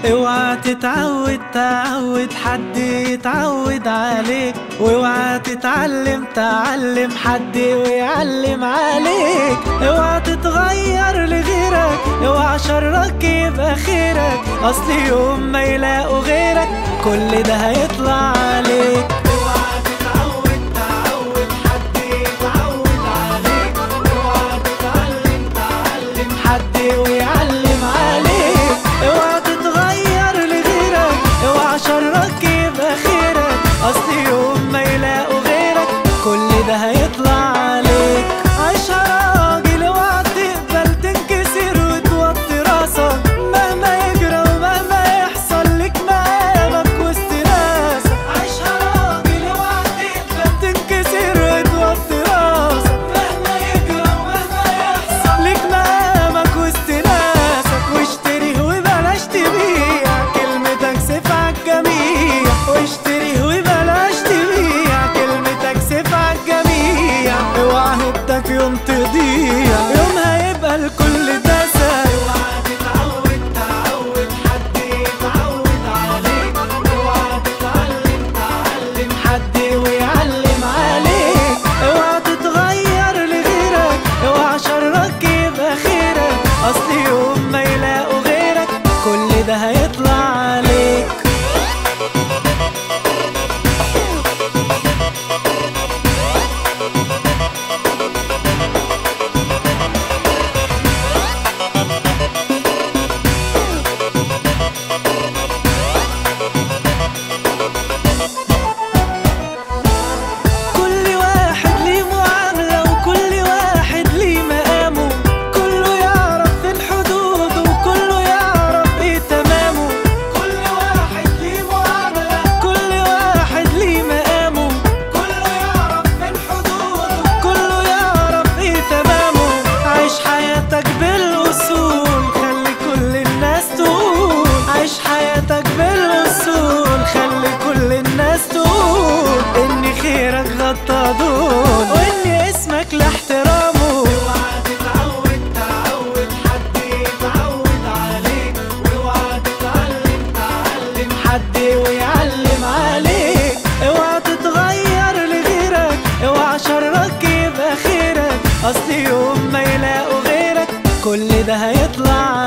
اوعى تتعود تعود حد يتعود عليك واوعى تتعلم تعلم حد ويعلم عليك اوعى تتغير لغيرك اوعى شرك يبقى خيرك اصل يوم ما يلاقوا غيرك كل ده هيطلع عليك اوعى تتعود تعود حد يتعود عليك اوعى تتعلم تعلم حد ويعلم عليك اوعى تتغير لغيرك اوعى شرك يبقى خيرك اصل يوم ما يلاقوا غيرك كل ده هيطلع عليك عيشها راجل اوعى تقبل تنكسر وتوطي راسك مهما يجرى ومهما يحصل لك مقامك وسط ناسك عيشها راجل اوعى تقبل تنكسر وتوطي راسك مهما يجرى ومهما يحصل لك مقامك وسط ناسك واشتري وبلاش تبيع كلمتك سيف عالجميع واشتري وبلاش تبيع كلمتك سيف عالجميع اوعى هبتك يوم تضيع يوم هيبقى الكل دسى اوعى تتعود تعود حد يتعود عليك اوعى تتعلم تعلم حد ويعلم عليك اوعى تتغير لغيرك اوعى شرك يبقى خيرك اصل يوم ما يلاقوا غيرك كل ده هيطلع عليك كل واحد ليه معاملة وكل واحد ليه مقامه كله يعرف في الحدود وكله يعرف ايه تمامه كل واحد ليه معاملة كل واحد ليه مقامه كله يعرف في الحدود وكله يعرف ايه تمامه عيش حياتك بالأصول خلي كل الناس تقول عيش حياتك بالأصول خلي كل الناس تقول إن خيرك غطى دول وإن اسمك لاحترامه اوعى تتعود تعود حد يتعود عليك واوعى تتعلم تعلم حد ويعلم عليك اوعى تتغير لغيرك اوعى شرك يبقى خيرك اصل يوم ما يلاقوا غيرك كل ده هيطلع